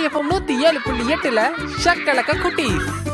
FM நூத்தி ஏழு புள்ளி எட்டுல ஷக்கலக்க குட்டி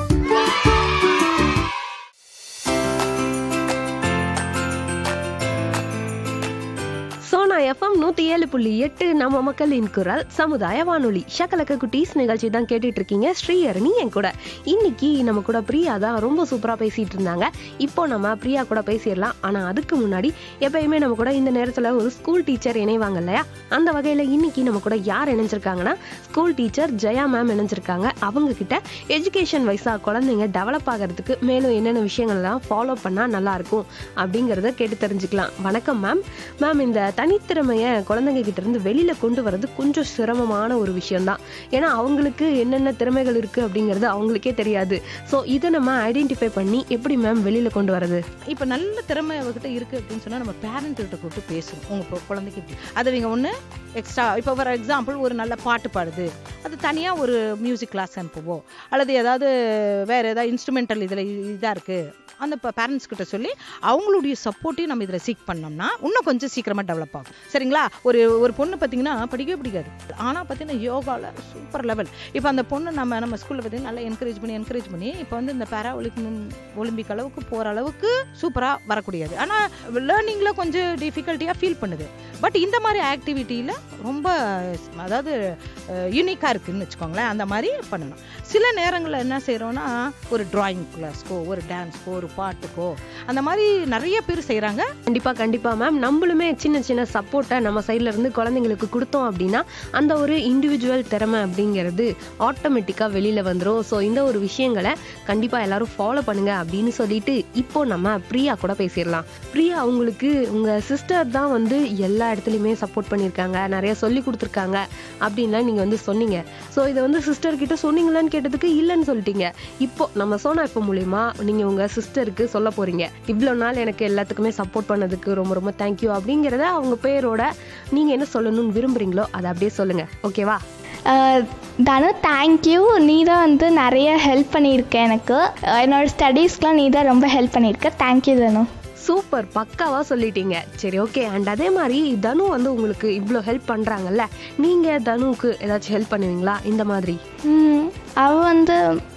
சோனா எஃப்எம் நூத்தி ஏழு புள்ளி எட்டு நம்ம மக்களின் குரல் சமுதாய வானொலி ஷக்கலக்க குட்டீஸ் நிகழ்ச்சி தான் கேட்டுட்டு இருக்கீங்க ஸ்ரீஹரணி என் கூட இன்னைக்கு நம்ம கூட பிரியா தான் ரொம்ப சூப்பரா பேசிட்டு இருந்தாங்க இப்போ நம்ம பிரியா கூட பேசிடலாம் ஆனா அதுக்கு முன்னாடி எப்பயுமே நம்ம கூட இந்த நேரத்துல ஒரு ஸ்கூல் டீச்சர் இணைவாங்க இல்லையா அந்த வகையில இன்னைக்கு நம்ம கூட யார் இணைஞ்சிருக்காங்கன்னா ஸ்கூல் டீச்சர் ஜெயா மேம் இணைஞ்சிருக்காங்க அவங்க கிட்ட எஜுகேஷன் வைஸா குழந்தைங்க டெவலப் ஆகிறதுக்கு மேலும் என்னென்ன விஷயங்கள்லாம் ஃபாலோ பண்ணா நல்லா இருக்கும் அப்படிங்கறத கேட்டு தெரிஞ்சுக்கலாம் வணக்கம் மேம் மேம் இந்த தனித்திறமைய குழந்தைங்க கிட்ட இருந்து வெளியில கொண்டு வர்றது கொஞ்சம் சிரமமான ஒரு விஷயம்தான் ஏன்னா அவங்களுக்கு என்னென்ன திறமைகள் இருக்கு அப்படிங்கிறது அவங்களுக்கே தெரியாது ஸோ இதை நம்ம ஐடென்டிஃபை பண்ணி எப்படி மேம் வெளியில கொண்டு வரது இப்போ நல்ல திறமை அவகிட்ட இருக்கு அப்படின்னு சொன்னா நம்ம பேரண்ட் கிட்ட கூப்பிட்டு பேசணும் உங்க பொ- குழந்தைக்கு இப்படி அது நீங்க ஒண்ணு எக்ஸ்ட்ரா இப்போ ஃபார் எக்ஸாம்பிள் ஒரு நல்ல பாட்டு பாடுது அது தனியா ஒரு மியூசிக் கிளாஸ் அனுப்புவோம் அல்லது ஏதாவது வேற ஏதாவது இன்ஸ்ட்ருமெண்டல் இதுல இதா இருக்கு அந்த பேரண்ட்ஸ் கிட்ட சொல்லி அவங்களுடைய சப்போர்ட்டையும் நம்ம இதில் சீக் பண்ணோம்னா இன்னும் கொஞ்சம் சீக்கிரமா டெவலப் ஆகும் சரிங்களா ஒரு ஒரு பொண்ணு பார்த்தீங்கன்னா படிக்கவே பிடிக்காது ஆனால் பார்த்தீங்கன்னா யோகாவில் சூப்பர் லெவல் இப்போ அந்த பொண்ணு நம்ம நம்ம ஸ்கூலில் பார்த்தீங்கன்னா நல்லா என்கரேஜ் பண்ணி என்கரேஜ் பண்ணி இப்போ வந்து இந்த பேரா ஒலிம்பிக் அளவுக்கு போகிற அளவுக்கு சூப்பராக வரக்கூடியது ஆனால் லேர்னிங்கில் கொஞ்சம் டிஃபிகல்ட்டியாக ஃபீல் பண்ணுது பட் இந்த மாதிரி ஆக்டிவிட்டியில் ரொம்ப அதாவது யூனிக்காக இருக்குன்னு வச்சுக்கோங்களேன் அந்த மாதிரி பண்ணணும் சில நேரங்களில் என்ன செய்கிறோன்னா ஒரு டிராயிங் கிளாஸ்க்கோ ஒரு டான்ஸ்க்கோ ஒரு பாட்டுக்கோ அந்த மாதிரி நிறைய பேர் செய்கிறாங்க கண்டிப்பா கண்டிப்பா மேம் நம்மளுமே சின்ன சின்ன சப்போர்ட்டை நம்ம சைட்ல இருந்து குழந்தைங்களுக்கு கொடுத்தோம் அப்படின்னா அந்த ஒரு இண்டிவிஜுவல் திறமை அப்படிங்கிறது ஆட்டோமேட்டிக்கா வெளியில வந்துரும் ஸோ இந்த ஒரு விஷயங்களை கண்டிப்பா எல்லாரும் ஃபாலோ பண்ணுங்க அப்படின்னு சொல்லிட்டு இப்போ நம்ம பிரியா கூட பேசிடலாம் பிரியா அவங்களுக்கு உங்க சிஸ்டர் தான் வந்து எல்லா இடத்துலயுமே சப்போர்ட் பண்ணியிருக்காங்க நிறைய சொல்லி கொடுத்துருக்காங்க அப்படின்லாம் நீங்க வந்து சொன்னீங்க ஸோ இதை வந்து சிஸ்டர் கிட்ட சொன்னீங்களான்னு கேட்டதுக்கு இல்லைன்னு சொல்லிட்டீங்க இப்போ நம்ம சோனா இப்போ மூலியமா நீங்க உங்க சிஸ்டருக்கு சொல்ல போறீங்க இவ்வளோ நாள் எனக்கு எல்லாத்துக்குமே சப்போர்ட் பண்ணதுக்கு ரொம்ப ரொம்ப தேங்க்யூ அப்படிங்கிறத அவங்க பேரோட நீங்க என்ன சொல்லணும்னு விரும்புறீங்களோ அதை அப்படியே சொல்லுங்க ஓகேவா அஹ் தனு தேங்க்யூ நீ தான் வந்து நிறைய ஹெல்ப் பண்ணியிருக்க எனக்கு அஹ் என்னோட ஸ்டடீஸ்க்குலாம் நீ தான் ரொம்ப ஹெல்ப் பண்ணியிருக்க தேங்க்யூ தனு சூப்பர் பக்காவா சொல்லிட்டீங்க சரி ஓகே அண்ட் அதே மாதிரி தனு வந்து உங்களுக்கு இவ்வளோ ஹெல்ப் பண்றாங்கல்ல நீங்க தனுவுக்கு ஏதாச்சும் ஹெல்ப் பண்ணுவீங்களா இந்த மாதிரி ம், அவ வந்து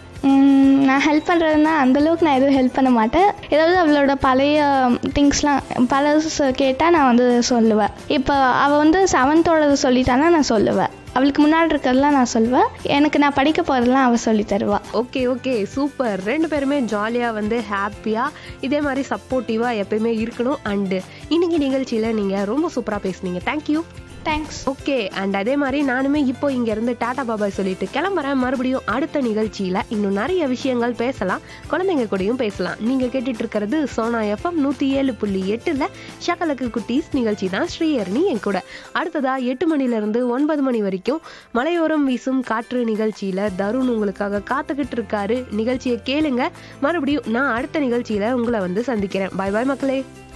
ம், நான் ஹெல்ப் பண்ணுறதுனா அந்தளவுக்கு நான் எதுவும் ஹெல்ப் பண்ண மாட்டேன் ஏதாவது அவளோட பழைய திங்ஸ்லாம் பழசு கேட்டால் நான் வந்து சொல்லுவேன் இப்போ அவள் வந்து செவன்த்தோடது சொல்லிட்டானா நான் சொல்லுவேன் அவளுக்கு முன்னாடி இருக்கிறதெல்லாம் நான் சொல்லுவேன் எனக்கு நான் படிக்க போகிறதெல்லாம் அவள் சொல்லி தருவா ஓகே ஓகே சூப்பர் ரெண்டு பேருமே ஜாலியாக வந்து ஹாப்பியாக இதே மாதிரி சப்போர்ட்டிவாக எப்பயுமே இருக்கணும் அண்டு இன்னைக்கு நிகழ்ச்சியில் நீங்கள் ரொம்ப சூப்பராக பேசுனீங்க தேங்க்யூ தேங்க்ஸ் ஓகே அண்ட் அதே மாதிரி நானுமே இப்போ இங்க இருந்து டாடா பாபாய் சொல்லிட்டு கிளம்புறேன் மறுபடியும் அடுத்த நிகழ்ச்சியில இன்னும் நிறைய விஷயங்கள் பேசலாம் குழந்தைங்க கூடயும் பேசலாம் நீங்க கேட்டுட்டு இருக்கிறது சோனா எஃப்எம் நூத்தி ஏழு புள்ளி எட்டுல ஷகலக்கு குட்டீஸ் நிகழ்ச்சி தான் ஸ்ரீஹரணி என் கூட அடுத்ததா எட்டு மணில இருந்து ஒன்பது மணி வரைக்கும் மலையோரம் வீசும் காற்று நிகழ்ச்சியில தருண் உங்களுக்காக காத்துக்கிட்டு இருக்காரு நிகழ்ச்சியை கேளுங்க மறுபடியும் நான் அடுத்த நிகழ்ச்சியில உங்களை வந்து சந்திக்கிறேன் பாய் பாய் மக்களே